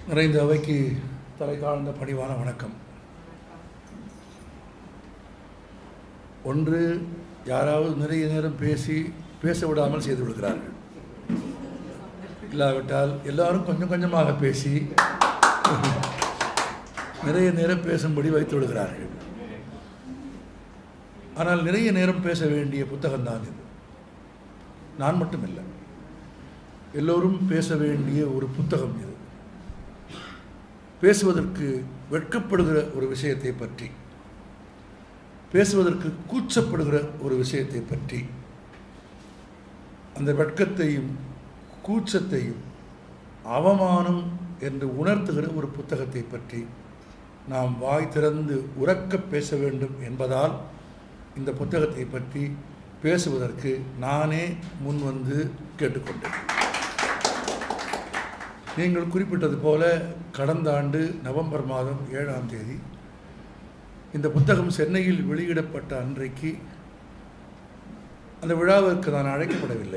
நிறைந்த அவைக்கு தலை தாழ்ந்த பணிவான வணக்கம் ஒன்று யாராவது நிறைய நேரம் பேசி பேச விடாமல் செய்து விடுகிறார்கள் இல்லாவிட்டால் எல்லாரும் கொஞ்சம் கொஞ்சமாக பேசி நிறைய நேரம் பேசும்படி வைத்து விடுகிறார்கள் ஆனால் நிறைய நேரம் பேச வேண்டிய புத்தகம்தான் இது நான் மட்டும் இல்லை எல்லோரும் பேச வேண்டிய ஒரு புத்தகம் இது பேசுவதற்கு வெட்கப்படுகிற ஒரு விஷயத்தை பற்றி பேசுவதற்கு கூச்சப்படுகிற ஒரு விஷயத்தை பற்றி அந்த வெட்கத்தையும் கூச்சத்தையும் அவமானம் என்று உணர்த்துகிற ஒரு புத்தகத்தை பற்றி நாம் வாய் திறந்து உறக்க பேச வேண்டும் என்பதால் இந்த புத்தகத்தை பற்றி பேசுவதற்கு நானே முன் வந்து கேட்டுக்கொண்டேன் நீங்கள் குறிப்பிட்டது போல கடந்த ஆண்டு நவம்பர் மாதம் ஏழாம் தேதி இந்த புத்தகம் சென்னையில் வெளியிடப்பட்ட அன்றைக்கு அந்த விழாவிற்கு நான் அழைக்கப்படவில்லை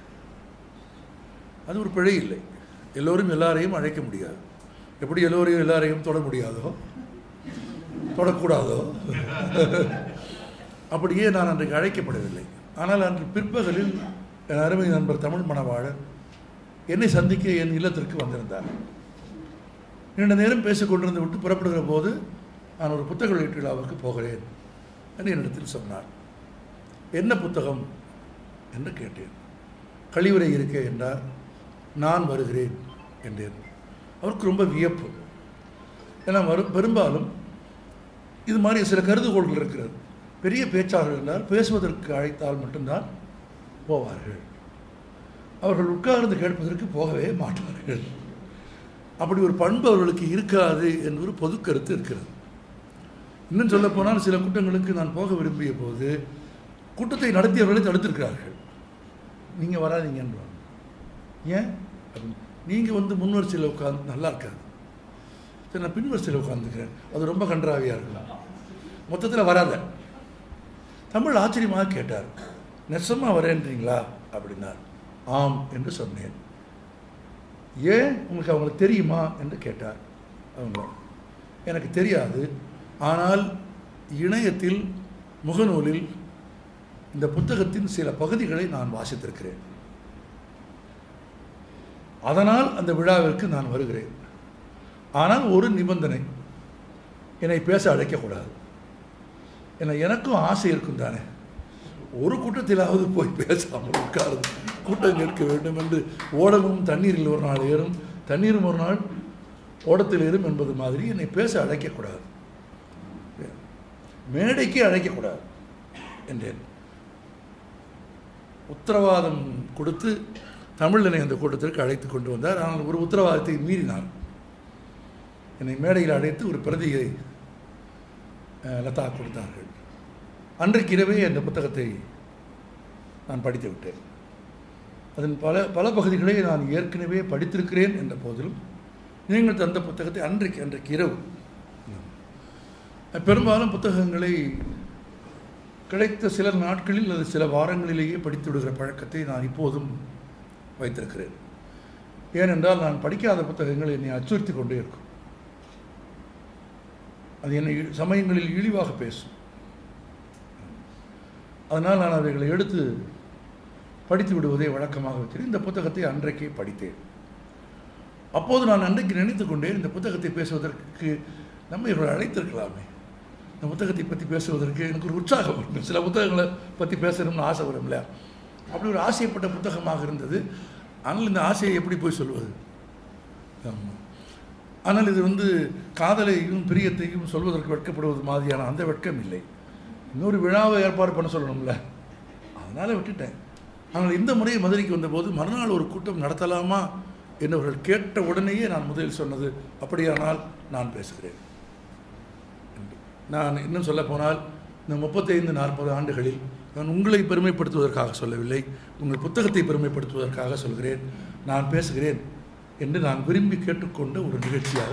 அது ஒரு பிழை இல்லை எல்லோரும் எல்லாரையும் அழைக்க முடியாது எப்படி எல்லோரையும் எல்லாரையும் தொட முடியாதோ தொடக்கூடாதோ அப்படியே நான் அன்றைக்கு அழைக்கப்படவில்லை ஆனால் அன்று பிற்பகலில் என் அருமை நண்பர் தமிழ் மணவாளர் என்னை சந்திக்க என் இல்லத்திற்கு வந்திருந்தார் நீண்ட நேரம் பேசிக் கொண்டிருந்து விட்டு புறப்படுகிற போது நான் ஒரு புத்தக வெளியீட்டு விழாவுக்கு போகிறேன் என்று என்னிடத்தில் சொன்னார் என்ன புத்தகம் என்று கேட்டேன் கழிவுரை இருக்க என்றார் நான் வருகிறேன் என்றேன் அவருக்கு ரொம்ப வியப்பு ஏன்னா வரும் பெரும்பாலும் இது மாதிரி சில கருதுகோள்கள் இருக்கிறது பெரிய பேச்சாளர்கள் என்றால் பேசுவதற்கு அழைத்தால் மட்டும்தான் போவார்கள் அவர்கள் உட்கார்ந்து கேட்பதற்கு போகவே மாட்டார்கள் அப்படி ஒரு பண்பு அவர்களுக்கு இருக்காது என்ற ஒரு பொது கருத்து இருக்கிறது இன்னும் சொல்ல போனால் சில கூட்டங்களுக்கு நான் போக விரும்பிய போது கூட்டத்தை நடத்தியவர்களை தடுத்திருக்கிறார்கள் நீங்கள் வராதீங்கன்றாங்க ஏன் நீங்கள் வந்து முன் வரிசையில் உட்காந்து நல்லா இருக்காது சரி நான் பின் வரிசையில் உட்காந்துக்கிறேன் அது ரொம்ப கன்றாவியாக இருக்கலாம் மொத்தத்தில் வராத தமிழ் ஆச்சரியமாக கேட்டார் நெசமாக வரேன்றீங்களா அப்படின்னார் ஆம் என்று சொன்னேன் ஏன் உங்களுக்கு அவங்களுக்கு தெரியுமா என்று கேட்டார் அவங்க எனக்கு தெரியாது ஆனால் இணையத்தில் முகநூலில் இந்த புத்தகத்தின் சில பகுதிகளை நான் வாசித்திருக்கிறேன் அதனால் அந்த விழாவிற்கு நான் வருகிறேன் ஆனால் ஒரு நிபந்தனை என்னை பேச அழைக்கக்கூடாது ஏன்னா எனக்கும் ஆசை இருக்கும் தானே ஒரு கூட்டத்திலாவது போய் பேசாமல் உட்கார்ந்து கூட்டம் கேட்க வேண்டும் என்று ஓடலும் தண்ணீரில் ஒரு நாள் ஏறும் தண்ணீரும் ஒரு நாள் ஓடத்தில் ஏறும் என்பது மாதிரி என்னை பேச அழைக்கக்கூடாது மேடைக்கு அழைக்கக்கூடாது என்றேன் உத்தரவாதம் கொடுத்து தமிழனை அந்த கூட்டத்திற்கு அழைத்து கொண்டு வந்தார் ஆனால் ஒரு உத்தரவாதத்தை மீறினார் என்னை மேடையில் அழைத்து ஒரு பிரதியை லதா கொடுத்தார்கள் அன்றைக்கு இரவே அந்த புத்தகத்தை நான் படித்து விட்டேன் அதன் பல பல பகுதிகளை நான் ஏற்கனவே படித்திருக்கிறேன் என்ற போதிலும் நீங்கள் தந்த புத்தகத்தை அன்றைக்கு அன்றைக்கு இரவு பெரும்பாலும் புத்தகங்களை கிடைத்த சில நாட்களில் அல்லது சில வாரங்களிலேயே படித்து விடுகிற பழக்கத்தை நான் இப்போதும் வைத்திருக்கிறேன் ஏனென்றால் நான் படிக்காத புத்தகங்கள் என்னை அச்சுறுத்தி கொண்டே இருக்கும் அது என்னை சமயங்களில் இழிவாக பேசும் அதனால் நான் அவைகளை எடுத்து படித்து விடுவதை வழக்கமாக வைக்கிறேன் இந்த புத்தகத்தை அன்றைக்கே படித்தேன் அப்போது நான் அன்றைக்கு நினைத்து கொண்டேன் இந்த புத்தகத்தை பேசுவதற்கு நம்ம இவர்கள் அழைத்திருக்கலாமே இந்த புத்தகத்தை பற்றி பேசுவதற்கு எனக்கு ஒரு உற்சாகம் வரும் சில புத்தகங்களை பற்றி பேசணும்னு ஆசை வரும்ல அப்படி ஒரு ஆசைப்பட்ட புத்தகமாக இருந்தது ஆனால் இந்த ஆசையை எப்படி போய் சொல்வது ஆமாம் ஆனால் இது வந்து காதலையும் பிரியத்தையும் சொல்வதற்கு வெட்கப்படுவது மாதிரியான அந்த வெட்கம் இல்லை இன்னொரு விழாவை ஏற்பாடு பண்ண சொல்லணும்ல அதனால் விட்டுட்டேன் ஆனால் இந்த முறை மதுரைக்கு வந்தபோது மறுநாள் ஒரு கூட்டம் நடத்தலாமா என்னவர்கள் கேட்ட உடனேயே நான் முதலில் சொன்னது அப்படியானால் நான் பேசுகிறேன் நான் இன்னும் சொல்ல போனால் இந்த முப்பத்தைந்து நாற்பது ஆண்டுகளில் நான் உங்களை பெருமைப்படுத்துவதற்காக சொல்லவில்லை உங்கள் புத்தகத்தை பெருமைப்படுத்துவதற்காக சொல்கிறேன் நான் பேசுகிறேன் என்று நான் விரும்பி கேட்டுக்கொண்ட ஒரு நிகழ்ச்சியாக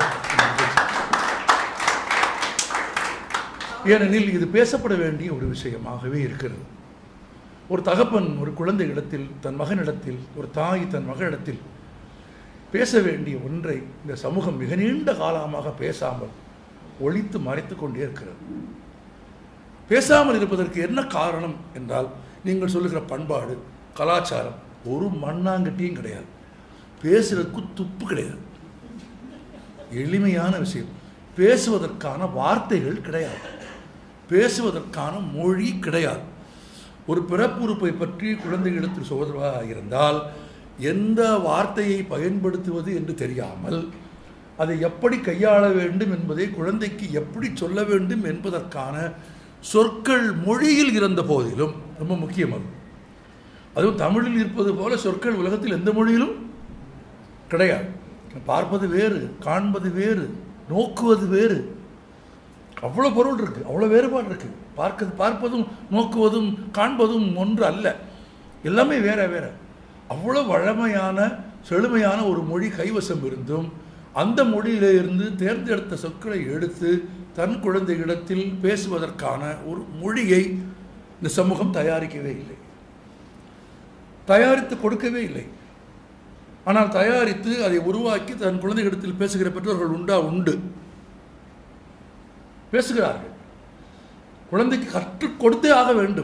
ஏனெனில் இது பேசப்பட வேண்டிய ஒரு விஷயமாகவே இருக்கிறது ஒரு தகப்பன் ஒரு குழந்தை இடத்தில் தன் மகனிடத்தில் ஒரு தாய் தன் மகளிடத்தில் பேச வேண்டிய ஒன்றை இந்த சமூகம் மிக நீண்ட காலமாக பேசாமல் ஒழித்து மறைத்து கொண்டே இருக்கிறது பேசாமல் இருப்பதற்கு என்ன காரணம் என்றால் நீங்கள் சொல்லுகிற பண்பாடு கலாச்சாரம் ஒரு மண்ணாங்கட்டியும் கிடையாது பேசுறதுக்கு துப்பு கிடையாது எளிமையான விஷயம் பேசுவதற்கான வார்த்தைகள் கிடையாது பேசுவதற்கான மொழி கிடையாது ஒரு பிறப்புறுப்பை பற்றி குழந்தைகளிடத்தில் சொல்வதாக இருந்தால் எந்த வார்த்தையை பயன்படுத்துவது என்று தெரியாமல் அதை எப்படி கையாள வேண்டும் என்பதை குழந்தைக்கு எப்படி சொல்ல வேண்டும் என்பதற்கான சொற்கள் மொழியில் இருந்த போதிலும் ரொம்ப முக்கியம் அது அதுவும் தமிழில் இருப்பது போல சொற்கள் உலகத்தில் எந்த மொழியிலும் கிடையாது பார்ப்பது வேறு காண்பது வேறு நோக்குவது வேறு அவ்வளோ பொருள் இருக்குது அவ்வளோ வேறுபாடு இருக்குது பார்க்க பார்ப்பதும் நோக்குவதும் காண்பதும் ஒன்று அல்ல எல்லாமே வேற வேற அவ்வளோ வழமையான செழுமையான ஒரு மொழி கைவசம் இருந்தும் அந்த மொழியிலே இருந்து தேர்ந்தெடுத்த சொற்களை எடுத்து தன் குழந்தைகளிடத்தில் பேசுவதற்கான ஒரு மொழியை இந்த சமூகம் தயாரிக்கவே இல்லை தயாரித்து கொடுக்கவே இல்லை ஆனால் தயாரித்து அதை உருவாக்கி தன் குழந்தைகளிடத்தில் பேசுகிற பெற்றோர்கள் உண்டா உண்டு பேசுகிறார்கள் குழந்தைக்கு கற்றுக் கொடுத்தே ஆக வேண்டும்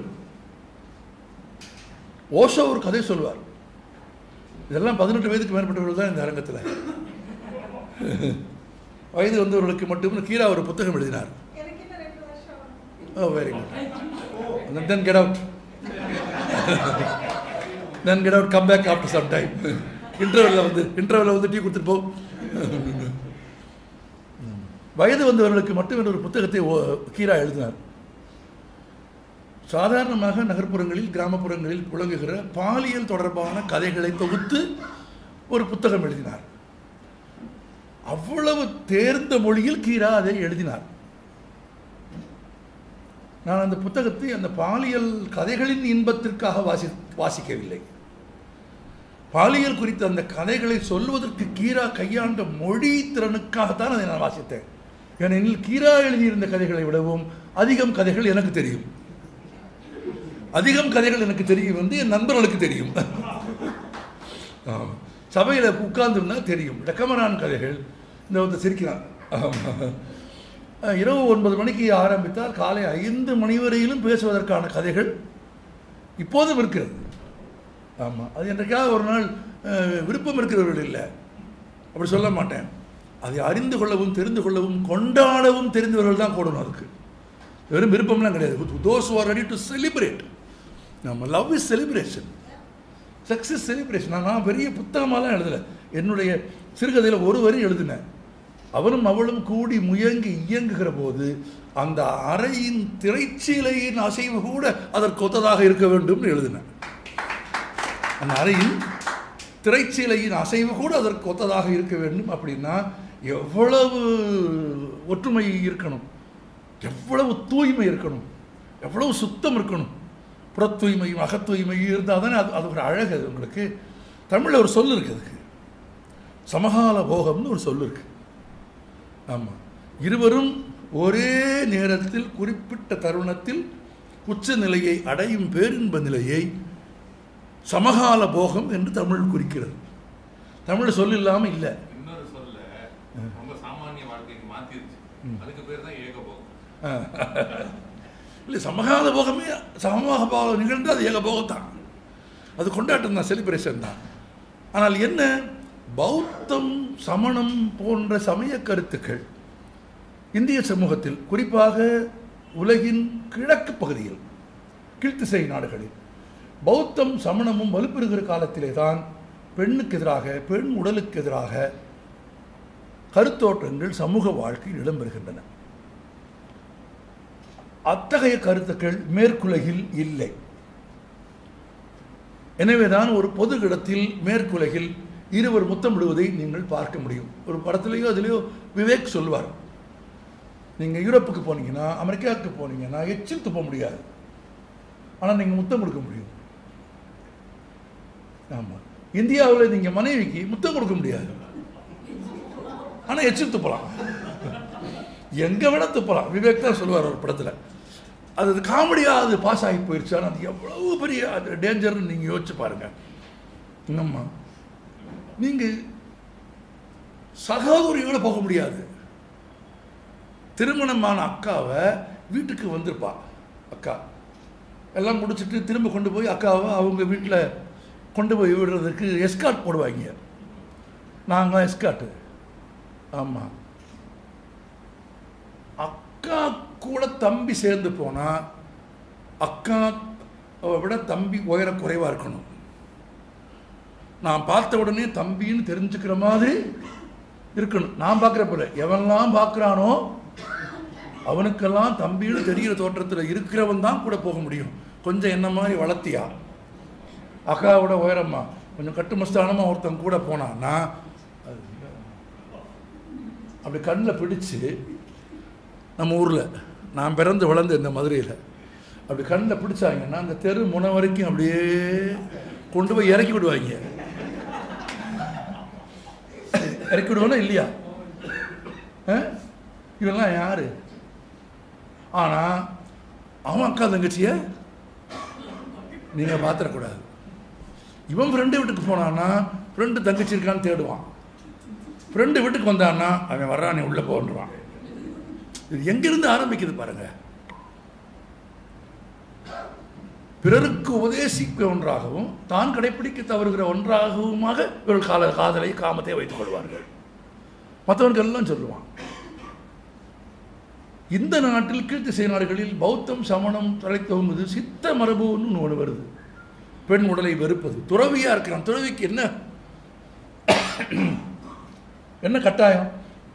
ஓஷோ ஒரு கதை சொல்வார் இதெல்லாம் பதினெட்டு வயதுக்கு மேற்பட்டவர்கள் தான் இந்த அரங்கத்தில் வயது வந்தவர்களுக்கு மட்டும் கீழா ஒரு புத்தகம் எழுதினார் எனக்கு இன்னும் ரெண்டு வருஷம் oh very good then get out then get out come back after some time இன்டர்வெல்ல வந்து இன்டர்வெல்ல வந்து டீ கொடுத்துட்டு போ வயது வந்தவர்களுக்கு மட்டும் என்ற ஒரு புத்தகத்தை ஓ- கீரா எழுதினார் சாதாரணமாக நகர்ப்புறங்களில் கிராமப்புறங்களில் புழங்குகிற பாலியல் தொடர்பான கதைகளை தொகுத்து ஒரு புத்தகம் எழுதினார் அவ்வளவு தேர்ந்த மொழியில் கீரா அதை எழுதினார் நான் அந்த புத்தகத்தை அந்த பாலியல் கதைகளின் இன்பத்திற்காக வாசி வாசிக்கவில்லை பாலியல் குறித்த அந்த கதைகளை சொல்வதற்கு கீரா கையாண்ட மொழி திறனுக்காகத்தான் அதை நான் வாசித்தேன் ஏனெனில் கீரா எழுதியிருந்த கதைகளை விடவும் அதிகம் கதைகள் எனக்கு தெரியும் அதிகம் கதைகள் எனக்கு தெரியும் வந்து என் நண்பர்களுக்கு தெரியும் சபையில் உட்கார்ந்துருந்தா தெரியும் டெக்கமரான் கதைகள் இந்த வந்து சிரிக்கிறான் ஆமா. அஹ், இரவு ஒன்பது மணிக்கு ஆரம்பித்தால் காலை ஐந்து மணி வரையிலும் பேசுவதற்கான கதைகள் இப்போதும் இருக்கிறது ஆமாம் அது என்றைக்காவது ஒரு நாள் அஹ், விருப்பம் இருக்கிறவர்கள் இல்லை அப்படி சொல்ல மாட்டேன் அதை அறிந்து கொள்ளவும் தெரிந்து கொள்ளவும் கொண்டாடவும் தெரிந்தவர்கள் தான் கூடணும் அதுக்கு வெறும் விருப்பம்லாம் கிடையாது those are ready to celebrate நம்ம love is celebration success celebration நான் நான் பெரிய புத்தகமாலாம் எழுதலை என்னுடைய சிறுகதையில் ஒரு வரி எழுதினேன் அவனும் அவளும் கூடி முயங்கி இயங்குகிற போது அந்த அறையின் திரைச்சீலையின் அசைவு கூட அதற்கு ஒத்ததாக இருக்க வேண்டும்னு எழுதினேன் அந்த அறையின் திரைச்சீலையின் அசைவு கூட அதற்கு ஒத்ததாக இருக்க வேண்டும் அப்படின்னா எவ்வளவு ஒற்றுமை இருக்கணும் எவ்வளவு தூய்மை இருக்கணும் எவ்வளவு சுத்தம் இருக்கணும் புற தூய்மையும் அகத்தூய்மையும் இருந்தால் தானே அது அது ஒரு அழகு அது உங்களுக்கு தமிழில் ஒரு சொல் இருக்கு அதுக்கு சமகால போகம்னு ஒரு சொல் இருக்கு ஆமாம் இருவரும் ஒரே நேரத்தில் குறிப்பிட்ட தருணத்தில் உச்ச நிலையை அடையும் பேரின்ப நிலையை சமகால போகம் என்று தமிழ் குறிக்கிறது தமிழ் சொல் இல்லாமல் இல்லை இன்னொரு சொல்ல ரொம்ப சாமானிய வாழ்க்கைக்கு மாத்திருச்சு அதுக்கு பேர் தான் ஏகபோகம் இல்லை சமகால போகமே சமமாக போகம் நிகழ்ந்து அது ஏக போகம் தான் அது கொண்டாட்டம் தான் செலிப்ரேஷன் தான் ஆனால் என்ன பௌத்தம் சமணம் போன்ற சமய கருத்துக்கள் இந்திய சமூகத்தில் குறிப்பாக உலகின் கிழக்கு பகுதியில் கீழ்த்திசை நாடுகளில் பௌத்தம் சமணமும் வலுப்பெறுகிற காலத்திலே தான் பெண்ணுக்கு எதிராக பெண் உடலுக்கு எதிராக கருத்தோட்டங்கள் சமூக வாழ்க்கையில் இடம்பெறுகின்றன அத்தகைய கருத்துக்கள் மேற்குலகில் இல்லை எனவேதான் ஒரு பொது இடத்தில் மேற்குலகில் இருவர் முத்தமிடுவதை நீங்கள் பார்க்க முடியும் ஒரு படத்துலேயோ அதுலேயோ விவேக் சொல்வார் நீங்கள் யூரோப்புக்கு போனீங்கன்னா அமெரிக்காவுக்கு போனீங்கன்னா எச்சில் துப்ப முடியாது ஆனால் நீங்கள் முத்தம் கொடுக்க முடியும் ஆமாம் இந்தியாவில் நீங்கள் மனைவிக்கு முத்தம் கொடுக்க முடியாது ஆனால் எச்சில் துப்பலாம் எங்கே வேணால் துப்பலாம் விவேக் தான் சொல்லுவார் ஒரு படத்தில் அது அது காமெடியாக அது பாஸ் ஆகி போயிடுச்சு ஆனால் அது எவ்வளவு பெரிய அது டேஞ்சர்னு நீங்கள் யோசிச்சு பாருங்கள் ஆமாம் நீங்கள் சகோதரியோட போக முடியாது திருமணமான அக்காவை வீட்டுக்கு வந்திருப்பா அக்கா எல்லாம் முடிச்சிட்டு திரும்ப கொண்டு போய் அக்காவை அவங்க வீட்டில் கொண்டு போய் விடுறதுக்கு எஸ்காட் போடுவாங்க நாங்கள் எஸ்காட்டு ஆமாம் அக்கா கூட தம்பி சேர்ந்து போனால் அக்கா அவ விட தம்பி உயர குறைவாக இருக்கணும் நான் பார்த்த உடனே தம்பின்னு தெரிஞ்சுக்கிற மாதிரி இருக்கணும் நான் பார்க்குறப்பில்ல எவன்லாம் பார்க்குறானோ அவனுக்கெல்லாம் தம்பின்னு தெரிகிற தோற்றத்தில் இருக்கிறவன் தான் கூட போக முடியும் கொஞ்சம் என்ன மாதிரி வளர்த்தியா அக்காவோட உயரம்மா கொஞ்சம் கட்டுமஸ்தானமாக ஒருத்தன் கூட போனான்னா அது அப்படி கண்ணில் பிடிச்சு நம்ம ஊரில் நான் பிறந்து வளர்ந்த இந்த மதுரையில் அப்படி கண்ணில் பிடிச்சாங்கன்னா அந்த தெரு முனை வரைக்கும் அப்படியே கொண்டு போய் இறக்கி விடுவாங்க இறக்கி விடுவானா இல்லையா ஆ? இவெல்லாம் யாரு ஆனா அவன் அக்கா தங்கச்சிய நீங்க பாத்திரக்கூடாது இவன் ஃப்ரெண்டு வீட்டுக்கு போனான்னா ஃப்ரெண்டு தங்கச்சி இருக்கான்னு தேடுவான் ஃப்ரெண்டு வீட்டுக்கு வந்தான்னா அவன் வர்றான் நீ உள்ள போன்றான் இது எங்கிருந்து ஆரம்பிக்குது பாருங்க பிறருக்கு உபதேசிக்க ஒன்றாகவும் தான் கடைப்பிடிக்க தவறுகிற ஒன்றாகவுமாக இவர்கள் கால காதலை காமத்தை வைத்துக் கொள்வார்கள் மற்றவர்கள் எல்லாம் சொல்லுவான் இந்த நாட்டில் கீழ்த்திசை நாடுகளில் பௌத்தம் சமணம் தலைத்தோங்குது சித்த மரபுன்னு ஒன்று வருது பெண் உடலை வெறுப்பது துறவியா இருக்கிறான் துறவிக்கு என்ன என்ன கட்டாயம்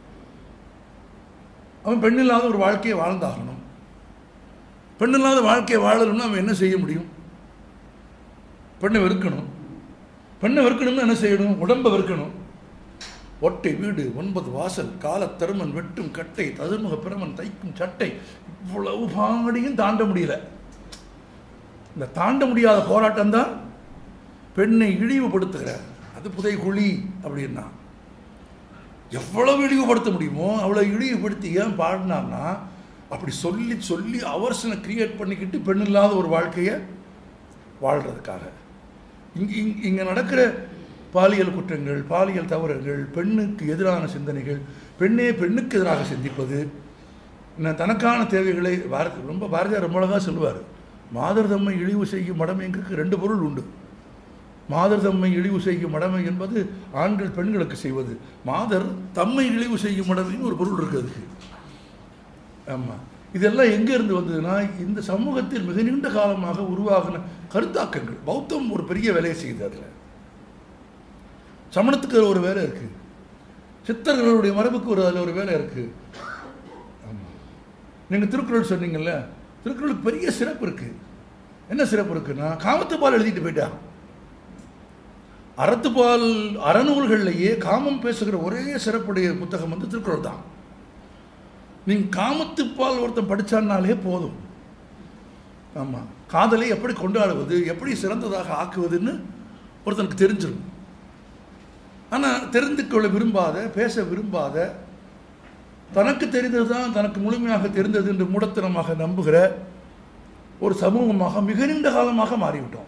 அவன் பெண் இல்லாத ஒரு வாழ்க்கையை வாழ்ந்தாகணும் பெண் இல்லாத வாழ்க்கையை வாழணும்னா அவன் என்ன செய்ய முடியும் பெண்ணை வெறுக்கணும் பெண்ணை வெறுக்கணும்னா என்ன செய்யணும் உடம்பை வெறுக்கணும் ஒட்டை வீடு ஒன்பது வாசல் காலத்தருமன் வெட்டும் கட்டை ததுமுக பிரமன் தைக்கும் சட்டை இவ்வளவு பாடியும் தாண்ட முடியல இந்த தாண்ட முடியாத போராட்டம் தான் பெண்ணை இழிவுபடுத்துகிற அது புதை குழி அப்படின்னா எவ்வளவு இழிவுபடுத்த முடியுமோ அவ்வளோ இழிவுபடுத்தி ஏன் பாடினார்னா அப்படி சொல்லி சொல்லி அவர்சனை கிரியேட் பண்ணிக்கிட்டு பெண் இல்லாத ஒரு வாழ்க்கையை வாழ்கிறதுக்காக இங்கே இங் இங்கே நடக்கிற பாலியல் குற்றங்கள் பாலியல் தவறுகள் பெண்ணுக்கு எதிரான சிந்தனைகள் பெண்ணே பெண்ணுக்கு எதிராக சிந்திப்பது இன்னும் தனக்கான தேவைகளை பாரத ரொம்ப பாரதியார் ரொம்ப அழகாக சொல்லுவார் மாதர் தம்மை இழிவு செய்யும் மடமைங்கிறதுக்கு ரெண்டு பொருள் உண்டு மாதர் தம்மை இழிவு செய்யும் மடமை என்பது ஆண்கள் பெண்களுக்கு செய்வது மாதர் தம்மை இழிவு செய்யும் மடமைன்னு ஒரு பொருள் இருக்கு அதுக்கு ஆமாம் இதெல்லாம் எங்கே இருந்து வந்ததுன்னா இந்த சமூகத்தில் மிக நீண்ட காலமாக உருவாகின கருத்தாக்கங்கள் பௌத்தம் ஒரு பெரிய வேலையை செய்யுது அதில் சமணத்துக்கு அதுல ஒரு வேலை இருக்கு சித்தர்களுடைய மரபுக்கு ஒரு அதில் ஒரு வேலை இருக்கு ஆமாம் நீங்கள் திருக்குறள் சொன்னீங்கல்ல திருக்குறளுக்கு பெரிய சிறப்பு இருக்கு என்ன சிறப்பு இருக்குன்னா காமத்துப்பால் எழுதிட்டு போயிட்டான் அறத்துப்பால் அறநூல்கள்லேயே காமம் பேசுகிற ஒரே சிறப்புடைய புத்தகம் வந்து திருக்குறள் தான் நீங்கள் காமத்துப்பால் ஒருத்தன் படித்தான்னாலே போதும் ஆமாம் காதலை எப்படி கொண்டாடுவது எப்படி சிறந்ததாக ஆக்குவதுன்னு ஒருத்தனுக்கு தெரிஞ்சிடும் ஆனால் தெரிந்து கொள்ள விரும்பாத பேச விரும்பாத தனக்கு தெரிந்தது தான் தனக்கு முழுமையாக தெரிந்தது என்று மூடத்தனமாக நம்புகிற ஒரு சமூகமாக மிக நீண்ட காலமாக மாறிவிட்டோம்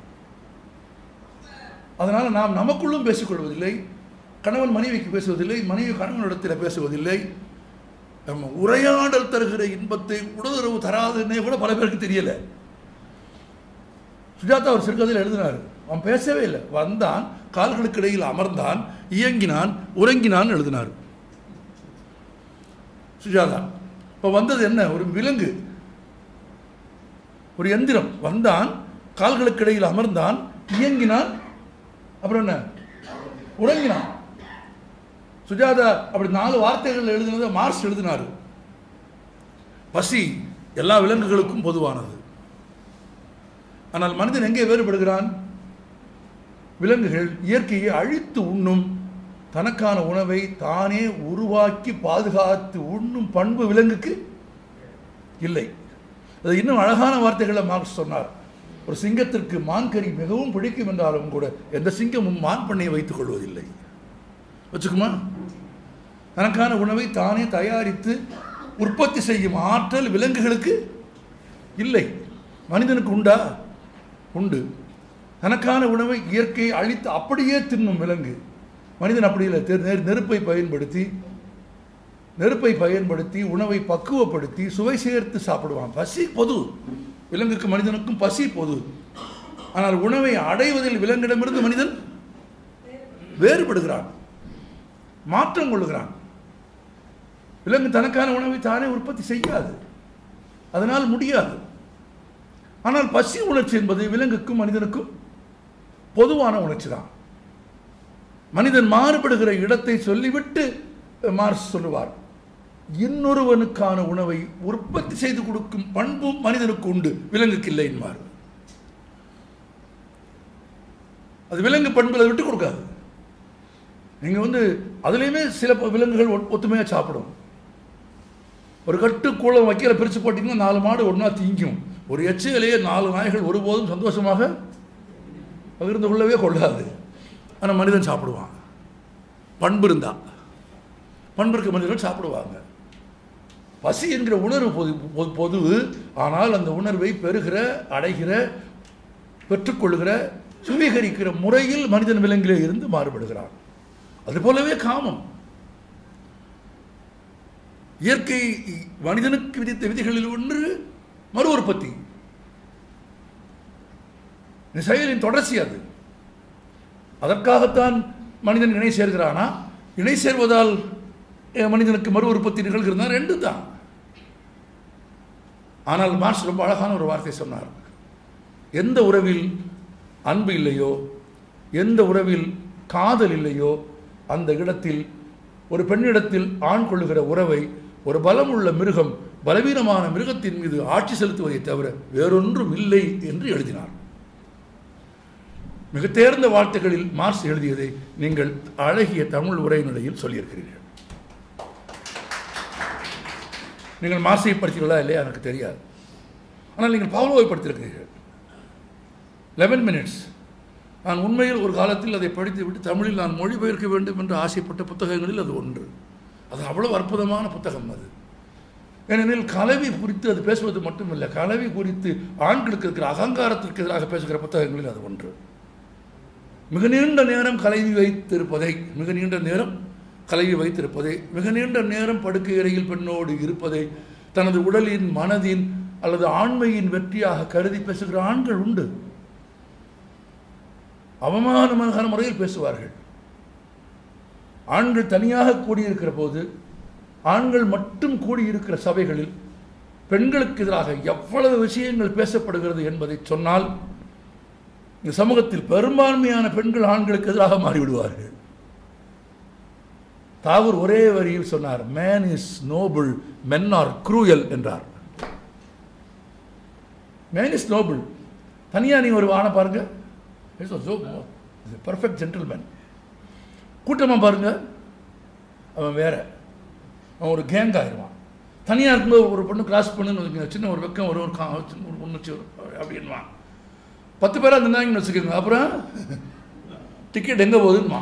அதனால் நாம் நமக்குள்ளும் பேசிக்கொள்வதில்லை கணவன் மனைவிக்கு பேசுவதில்லை மனைவி கணவனிடத்தில் பேசுவதில்லை நம்ம உரையாடல் தருகிற இன்பத்தை உடலுறவு தராதுன்னே கூட பல பேருக்கு தெரியல சுஜாதா ஒரு சிறுகதையில் எழுதினார் அவன் பேசவே இல்லை வந்தான் கால்களுக்கு இடையில் அமர்ந்தான் இயங்கினான் உறங்கினான் எழுதினார் சுஜாதா இப்போ வந்தது என்ன ஒரு விலங்கு ஒரு எந்திரம் வந்தான் கால்களுக்கு இடையில் அமர்ந்தான் இயங்கினான் அப்புறம் என்ன உறங்கினான் சுஜாதா அப்படி நாலு வார்த்தைகள் எழுதினதை மார்ஸ் எழுதினார் பசி எல்லா விலங்குகளுக்கும் பொதுவானது ஆனால் மனிதன் எங்கே வேறுபடுகிறான் விலங்குகள் இயற்கையை அழித்து உண்ணும் தனக்கான உணவை தானே உருவாக்கி பாதுகாத்து உண்ணும் பண்பு விலங்குக்கு இல்லை அது இன்னும் அழகான வார்த்தைகளை மார்க்ஸ் சொன்னார் ஒரு சிங்கத்திற்கு மான் கறி மிகவும் பிடிக்கும் என்றாலும் கூட எந்த சிங்கமும் மான் பண்ணையை வைத்துக் கொள்வதில்லை வச்சுக்குமா தனக்கான உணவை தானே தயாரித்து உற்பத்தி செய்யும் ஆற்றல் விலங்குகளுக்கு இல்லை மனிதனுக்கு உண்டா உண்டு தனக்கான உணவை இயற்கையை அழித்து அப்படியே தின்னும் விலங்கு மனிதன் அப்படி இல்லை தெ- நெ- நெருப்பை பயன்படுத்தி நெருப்பை பயன்படுத்தி உணவை பக்குவப்படுத்தி சுவை சேர்த்து சாப்பிடுவான் பசி பொது விலங்குக்கு மனிதனுக்கும் பசி பொது ஆனால் உணவை அடைவதில் விலங்கிடமிருந்து மனிதன் வேறுபடுகிறான் மாற்றம் கொள்ளுகிறான் விலங்கு தனக்கான உணவை தானே உற்பத்தி செய்யாது அதனால் முடியாது ஆனால் பசி உணர்ச்சி என்பது விலங்குக்கும் மனிதனுக்கும் பொதுவான உணர்ச்சி தான் மனிதன் மாறுபடுகிற இடத்தை சொல்லிவிட்டு மார்ஸ் சொல்லுவார் இன்னொருவனுக்கான உணவை உற்பத்தி செய்து கொடுக்கும் பண்பும் மனிதனுக்கு உண்டு விலங்குக்கு இல்லை என்பார் அது விலங்கு பண்புகளை விட்டு கொடுக்காது நீங்க வந்து அதுலேயுமே சில ப- விலங்குகள் ஒ- ஒத்துமையா சாப்பிடும் ஒரு கட்டு கூளம் வைக்கல பிரித்து போட்டிங்கன்னா நாலு மாடு ஒன்றா தீங்கும் ஒரு எச்சிலையே நாலு நாய்கள் ஒருபோதும் சந்தோஷமாக பகிர்ந்து கொள்ளவே கொள்ளாது ஆனால் மனிதன் சாப்பிடுவான் பண்பு இருந்தா பண்பு இருக்க மனிதர்கள் சாப்பிடுவாங்க பசி என்கிற உணர்வு பொது பொது- பொது ஆனால் அந்த உணர்வை பெறுகிற அடைகிற பெற்றுக்கொள்கிற சுவீகரிக்கிற முறையில் மனிதன் விலங்கிலே இருந்து மாறுபடுகிறான் அது போலவே காமம் இயற்கை மனிதனுக்கு விதித்த விதிகளில் ஒன்று மறு உற்பத்தி இந்த செயலின் தொடர்ச்சி அது அதற்காகத்தான் மனிதன் இணை சேர்கிறானா இணை சேர்வதால் அஹ், மனிதனுக்கு மறு உற்பத்தி நிகழ்கிறதா ரெண்டு தான் ஆனால் மார்க்ஸ் ரொம்ப அழகான ஒரு வார்த்தை சொன்னார் எந்த உறவில் அன்பு இல்லையோ எந்த உறவில் காதல் இல்லையோ அந்த இடத்தில் ஒரு பெண்ணிடத்தில் ஆண் கொள்ளுகிற உறவை ஒரு பலமுள்ள மிருகம் பலவீனமான மிருகத்தின் மீது ஆட்சி செலுத்துவதை தவிர வேறொன்றும் இல்லை என்று எழுதினார் மிக தேர்ந்த வார்த்தைகளில் மார்க்ஸ் எழுதியதை நீங்கள் அழகிய தமிழ் உரைநடையில் சொல்லியிருக்கிறீர்கள் நீங்கள் மார்க்ஸை படித்தீர்களா இல்லையா எனக்கு தெரியாது ஆனால் நீங்கள் பவுலோவை படித்திருக்கிறீர்கள் லெவன் மினிட்ஸ் நான் உண்மையில் ஒரு காலத்தில் அதை படித்து விட்டு தமிழில் நான் மொழிபெயர்க்க வேண்டும் என்று ஆசைப்பட்ட புத்தகங்களில் அது ஒன்று அது அவ்வளவு அற்புதமான புத்தகம் அது ஏனெனில் கலவி குறித்து அது பேசுவது மட்டுமில்லை கலவி குறித்து ஆண்களுக்கு இருக்கிற அகங்காரத்திற்கு எதிராக பேசுகிற புத்தகங்களில் அது ஒன்று மிக நீண்ட நேரம் கலவி வைத்திருப்பதை மிக நீண்ட நேரம் கலவி வைத்திருப்பதை மிக நீண்ட நேரம் படுக்கை அறையில் பெண்ணோடு இருப்பதை தனது உடலின் மனதின் அல்லது ஆண்மையின் வெற்றியாக கருதி பேசுகிற ஆண்கள் உண்டு அவமானமான முறையில் பேசுவார்கள் ஆண்கள் தனியாக கூடியிருக்கிற போது ஆண்கள் மட்டும் கூடியிருக்கிற சபைகளில் பெண்களுக்கு எதிராக எவ்வளவு விஷயங்கள் பேசப்படுகிறது என்பதை சொன்னால் இந்த சமூகத்தில் பெரும்பான்மையான பெண்கள் ஆண்களுக்கு எதிராக மாறிவிடுவார்கள் தாகூர் ஒரே வரியில் சொன்னார் man is noble men are cruel என்றார் மேன் இஸ் நோபிள் தனியாக நீங்கள் ஒரு ஆணை பாருங்க பர்ஃபெக்ட் ஜென்டில்மேன் கூட்டமாக பாருங்க அவன் வேற அவன் ஒரு கேங் ஆயிடுவான் தனியாக இருக்கும்போது ஒரு பொண்ணு கிராஸ் பண்ணுன்னு வச்சுக்கோங்க சின்ன ஒரு வெக்கம் ஒரு ஒரு கா சின்ன ஒரு உணர்ச்சி வரும் அப்படின்வான் பத்து பேராக இருந்தாங்கன்னு வச்சுக்கோங்க அப்புறம் டிக்கெட் எங்கே போகுதுன்னுமா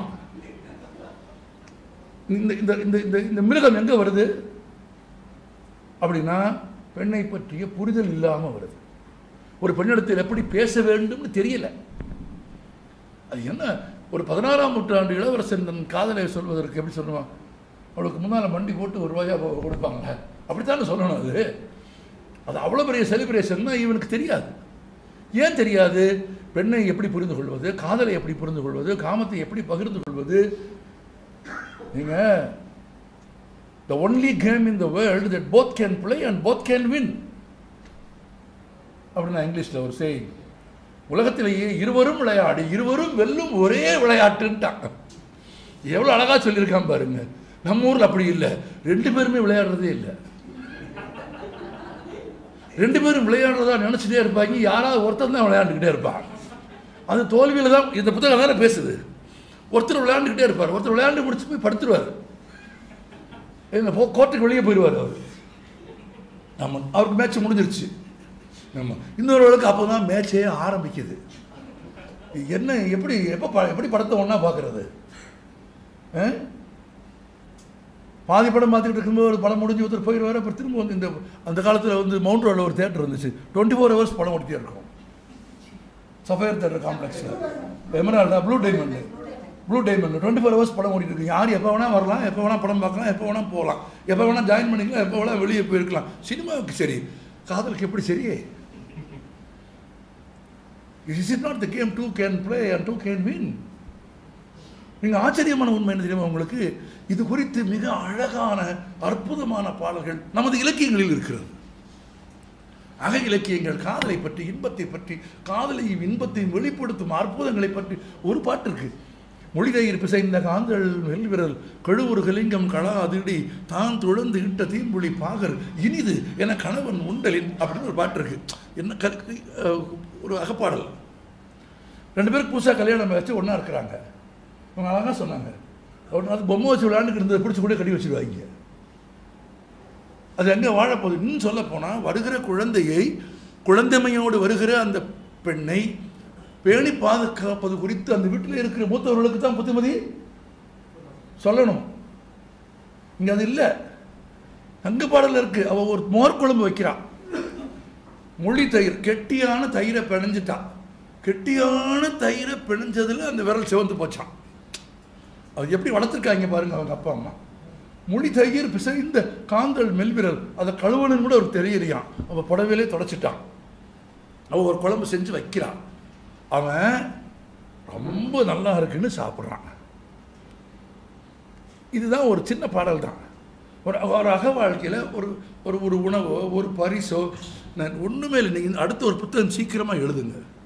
இந்த இந்த இந்த இந்த இந்த மிருகம் எங்கே வருது அப்படின்னா பெண்ணை பற்றிய புரிதல் இல்லாமல் வருது ஒரு பெண்ணிடத்தில் எப்படி பேச வேண்டும்னு தெரியல அது என்ன ஒரு பதினாறாம் நூற்றாண்டு இளவரசன் தன் காதலை சொல்வதற்கு எப்படி சொல்லுவான் அவளுக்கு முன்னால் மண்டி போட்டு ஒரு ரூபாயா கொ- கொடுப்பாங்க அப்படித்தானே சொல்லணும் அது அது அவ்வளோ பெரிய செலிப்ரேஷன்னா இவனுக்கு தெரியாது ஏன் தெரியாது பெண்ணை எப்படி புரிந்து கொள்வது காதலை எப்படி புரிந்து கொள்வது காமத்தை எப்படி பகிர்ந்து கொள்வது நீங்க the only game in the world that both can play and both can win அப்படின்னு இங்கிலீஷில் ஒரு செய்தி உலகத்திலேயே இருவரும் விளையாடி இருவரும் வெல்லும் ஒரே விளையாட்டுன்ட்டான் எவ்வளோ அழகா சொல்லியிருக்கான் பாருங்க நம்ம ஊரில் அப்படி இல்லை ரெண்டு பேருமே விளையாடுறதே இல்லை ரெண்டு பேரும் விளையாடுறதா நினச்சிட்டே இருப்பாங்க யாராவது ஒருத்தர் தான் விளையாண்டுக்கிட்டே இருப்பான் அது தோல்வியில் தான் இந்த புத்தகம் வேற பேசுது ஒருத்தர் விளையாண்டுக்கிட்டே இருப்பார் ஒருத்தர் விளையாண்டு முடிச்சு போய் படுத்துருவார் இந்த போ கோர்ட்டுக்கு வெளியே போயிடுவார் அவர் நம்ம அவருக்கு மேட்ச் முடிஞ்சிருச்சு நம்ம இன்னொருவளுக்கு அப்போ தான் மேட்சே ஆரம்பிக்குது என்ன எப்படி எப்போ ப- எப்படி படத்தை ஒன்றா பார்க்குறது பாதி படம் பார்த்துக்கிட்டு இருக்கும்போது ஒரு படம் முடிஞ்சு ஒருத்தர் போயிடுவார் அப்புறம் திரும்ப வந்து இந்த அந்த காலத்தில் வந்து மவுண்ட் ரோடில் ஒரு தேட்டர் இருந்துச்சு டுவெண்ட்டி ஃபோர் ஹவர்ஸ் படம் ஓடிட்டே இருக்கும் சஃபயர் தேட்டர் காம்ப்ளெக்ஸில் எமரால்டா blue diamond blue diamond twenty four hours படம் ஓடிட்டு இருக்கு யார் எப்போ வேணால் வரலாம் எப்போ வேணால் படம் பார்க்கலாம் எப்போ வேணால் போகலாம் எப்போ வேணால் ஜாயின் பண்ணிக்கலாம் எப்போ வேணால் வெளியே போயிருக்கலாம் சினிமாவுக்கு சரி காதலுக்கு எப்படி சரியே is it not the game two can play and two can win நீங்கள் ஆச்சரியமான உண்மை என்ன தெரியுமா உங்களுக்கு இது குறித்து மிக அழகான அற்புதமான பாடல்கள் நமது இலக்கியங்களில் இருக்கிறது அக இலக்கியங்கள் காதலை பற்றி இன்பத்தை பற்றி காதலையும் இன்பத்தையும் வெளிப்படுத்தும் அற்புதங்களை பற்றி ஒரு பாட்டு இருக்கு மொழிதயிர் பிசைந்த காந்தல் வெல்விரல் கழுவுரு கலிங்கம் களா அதிடி தான் துழந்து இட்ட தீம்புலி பாகர் இனிது என கணவன் உண்டலின் அப்படின்னு ஒரு பாட்டு இருக்கு என்ன க அஹ், ஒரு அகப்பாடல் ரெண்டு பேருக்கு புதுசாக கல்யாணம் வச்சு ஒன்றா இருக்கிறாங்க அவங்க அழகாக சொன்னாங்க ஒன்று அது பொம்மை வச்சு விளையாண்டுக்கு இருந்ததை பிடிச்சி கூட கட்டி வச்சிருவாங்க அது எங்கே வாழப்போகுது இன்னும் சொல்ல போனால் வருகிற குழந்தையை குழந்தைமையோடு வருகிற அந்த பெண்ணை பேணி பாதுகாப்பது குறித்து அந்த வீட்டில் இருக்கிற மூத்தவர்களுக்கு தான் புத்திமதி சொல்லணும் இங்கே அது இல்லை அங்க பாடல் இருக்கு அவ ஒரு மோர் குழம்பு வைக்கிறான் மொழி தயிர் கெட்டியான தயிரை பிணைஞ்சிட்டான் கெட்டியான தயிரை பிணைஞ்சதுல அந்த விரல் சிவந்து போச்சான் அது எப்படி வளர்த்துருக்காங்க பாருங்க அவங்க அப்பா அம்மா மொழி தயிர் பிசைந்த காந்தல் மெல்விரல் அதை கழுவணுன்னு கூட அவருக்கு தெரியலையாம் அவன் புடவையிலே தொடச்சிட்டான் அவன் ஒரு குழம்பு செஞ்சு வைக்கிறான் அவன் ரொம்ப நல்லா இருக்குன்னு சாப்பிட்றான் இதுதான் ஒரு சின்ன பாடல் தான் ஒரு ஒரு அக வாழ்க்கையில் ஒரு ஒரு ஒரு உணவோ ஒரு பரிசோ நான் ஒன்றுமே இல்லை நீங்கள் அடுத்த ஒரு புத்தகம் சீக்கிரமாக எழுதுங்க